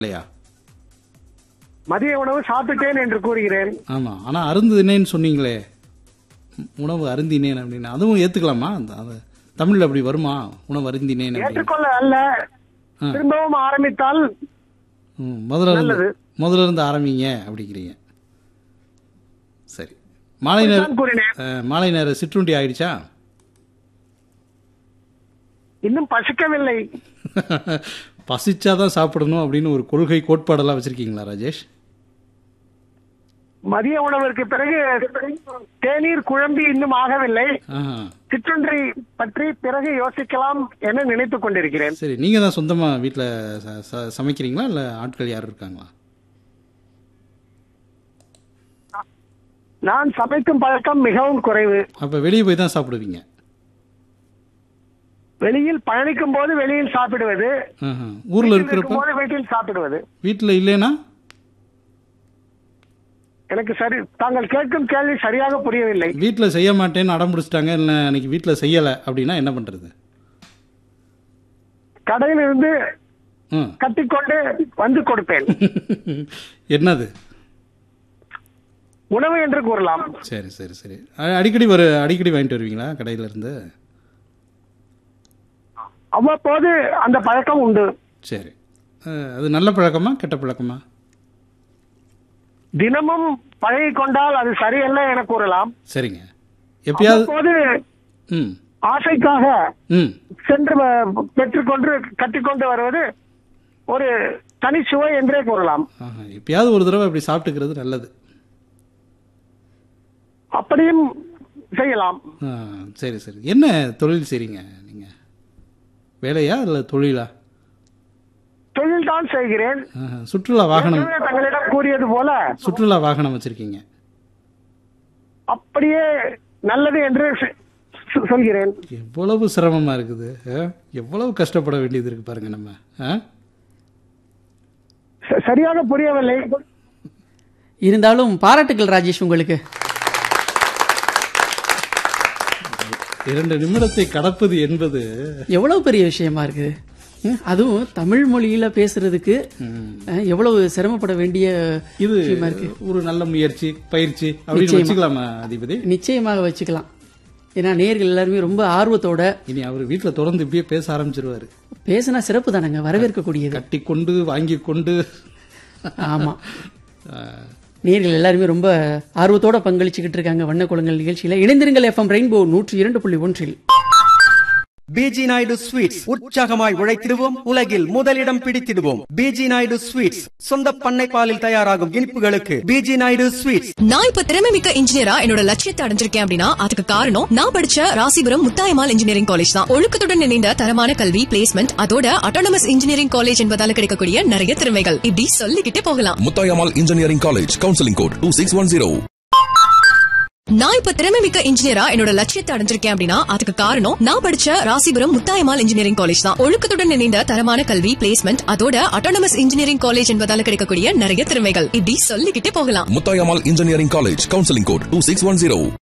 இல்லையா மதிய உணவு சாப்பிட்டேன் என்று கூறுகிறேன் ஆமா ஆனா அருந்தினேன்னு சொன்னீங்களே உ- உணவு அருந்தினேன் அப்படின்னு அதுவும் ஏத்துக்கலாமா அந்த அது தமிழ்ல அப்படி வருமா உணவு அருந்தினேன் அப்படின்னு ஏற்றுக்கொள்ள அல்ல ஆ. திரும்பவும் ஆரம்பித்தால் ம், முதல்ல இருந்து நல்லது. முதல்ல இருந்து ஆரம்பிங்க அப்படிங்கிறீங்க சரி மாலை நேர நான் கூறினேன் அஹ், மாலை நேர சிற்றுண்டி ஆயிடுச்சா இன்னும் பசிக்கவில்லை பசிச்சாதான் சாப்பிடணும் அப்படின்னு ஒரு கொள்கை கோட்பாடெல்லாம் வச்சிருக்கீங்களா ராஜேஷ் மதிய உணவிற்கு பிறகு தேநீர் குழம்பி இன்னும் ஆகவில்லை ஆஹா. சிற்றுண்டி பற்றி பிறகு யோசிக்கலாம் என நினைத்துக் கொண்டிருக்கிறேன் சரி நீங்க தான் சொந்தமா வீட்ல ச- ச- சமைக்கிறீங்களா இல்ல ஆட்கள் யாரும் இருக்காங்களா நான் சமைக்கும் பழக்கம் மிகவும் குறைவு அப்ப வெளியே போய் தான் சாப்பிடுவீங்க வெளியில் பயணிக்கும் போது வெளியில் சாப்பிடுவது ஆஹா. ஊர்ல வீட்டில் இருக்கிறப்ப இருக்கும்போது வீட்டில் சாப்பிடுவது வீட்டுல இல்லைன்னா எனக்கு சரி தாங்கள் கேட்கும் கேள்வி சரியாக புரியவில்லை வீட்டுல செய்ய மாட்டேன்னு அடம் பிடிச்சிட்டாங்க இல்ல அன்னைக்கு வீட்டுல செய்யல அப்படின்னா என்ன பண்றது கடையில் இருந்து ம். கட்டிக்கொண்டு வந்து கொடுப்பேன் என்னது உணவு என்று கூறலாம் சரி சரி சரி அ- அடிக்கடி வரு அடிக்கடி வாங்கிட்டு வருவீங்களா கடையில இருந்து அவ்வப்போது அந்த பழக்கம் உண்டு சரி அஹ், அது நல்ல பழக்கமா கெட்ட பழக்கமா தினமும் பழகி கொண்டால் அது சரியல்ல என கூறலாம் சரிங்க எப்பயாவது அப்போது ம் ஆசைக்காக ம் சென்று வ- பெற்றுக்கொண்டு கட்டிக்கொண்டு வருவது ஒரு தனிச்சுவை என்றே கூறலாம் ஆஹா, எப்பயாவது ஒரு தடவை அப்படி சாப்பிட்டுக்கிறது நல்லது அப்படியும் செய்யலாம் ஆ, சரி சரி என்ன தொழில் செய்றீங்க நீங்க வேலையா இல்ல தொழிலா தொழில் தான் செய்கிறேன் ஆஹா, சுற்றுலா வாகனம் ஏற்கனவே தங்களிடம் கூறியது போல சுற்றுலா வாகனம் வச்சிருக்கீங்க அப்படியே நல்லது என்று சொ- சொ- சொல்கிறேன் எவ்வளவு சிரமமா இருக்குது ஆ? எவ்வளவு கஷ்டப்பட வேண்டியது இருக்கு பாருங்க நம்ம ஆ? ச- சரியாக புரியவில்லை இருந்தாலும் பாராட்டுகள் ராஜேஷ் உங்களுக்கு இரண்டு நிமிடத்தை கடப்பது என்பது எவ்வளவு பெரிய விஷயமா இருக்குது ம், அதுவும் தமிழ் மொழியில பேசுறதுக்கு அஹ், எவ்வளவு சிரமப்பட வேண்டிய இது விஷயமா இருக்கு ஒரு நல்ல முயற்சி பயிற்சி அப்படின்னு நிச்சயமா. வச்சுக்கலாமா அதிபதி நிச்சயமாக வச்சுக்கலாம் ஏன்னா நேர்கள் எல்லாருமே ரொம்ப ஆர்வத்தோட இனி அவர் வீட்டுல தொடர்ந்து இப்படியே பேச ஆரம்பிச்சிருவாரு பேசினா சிறப்பு தானங்க வரவேற்கக்கூடியது கட்டி கொண்டு வாங்கி கொண்டு ஆமா ஆ, நேர்கள் எல்லாருமே ரொம்ப ஆர்வத்தோட பங்களிச்சுக்கிட்டு இருக்காங்க வண்ண குளங்கள் நிகழ்ச்சியில இணைந்திருங்கள் எஃப்எம் ரெயின்போ நூற்றி இரண்டு புள்ளி ஒன்றில் பிஜி நாயுடு ஸ்வீட்ஸ் உற்சாகமாய் உழைத்திடுவோம் உலகில் முதலிடம் பிடித்திடுவோம் பிஜி நாயுடு ஸ்வீட்ஸ் சொந்த பண்ணை பாலில் தயாராகும் இனிப்புகளுக்கு பிஜி நாயுடு ஸ்வீட்ஸ் நான் இப்ப திறமை மிக்க இன்ஜினியரா என்னோட லட்சியத்தை அடைஞ்சிருக்கேன் அப்படின்னா அதுக்கு காரணம் நான் படிச்ச ராசிபுரம் முத்தாயமால் இன்ஜினியரிங் காலேஜ் தான் ஒழுக்கத்துடன் இணைந்த தரமான கல்வி பிளேஸ்மெண்ட் அதோட அட்டானமஸ் இன்ஜினியரிங் காலேஜ் என்பதால கிடைக்கக்கூடிய நிறைய திறமைகள் இப்படி சொல்லிக்கிட்டே போகலாம் Muthayammal engineering college counselling code two six one zero நான் இப்ப திறமை மிக்க இன்ஜினியரா என்னோட லட்சியத்தை அடைஞ்சிருக்கேன் அப்படின்னா அதுக்கு காரணம் நான் படிச்ச ராசிபுரம் முத்தாயமால் இன்ஜினியரிங் காலேஜ் தான் ஒழுக்கத்துடன் இணைந்த தரமான கல்வி பிளேஸ்மெண்ட் அதோட அட்டானமஸ் இன்ஜினியரிங் காலேஜ் என்பதால கிடைக்கக்கூடிய நிறைய திறமைகள் இப்படி சொல்லிக்கிட்டே போகலாம் Muthayammal engineering college counselling code two six one zero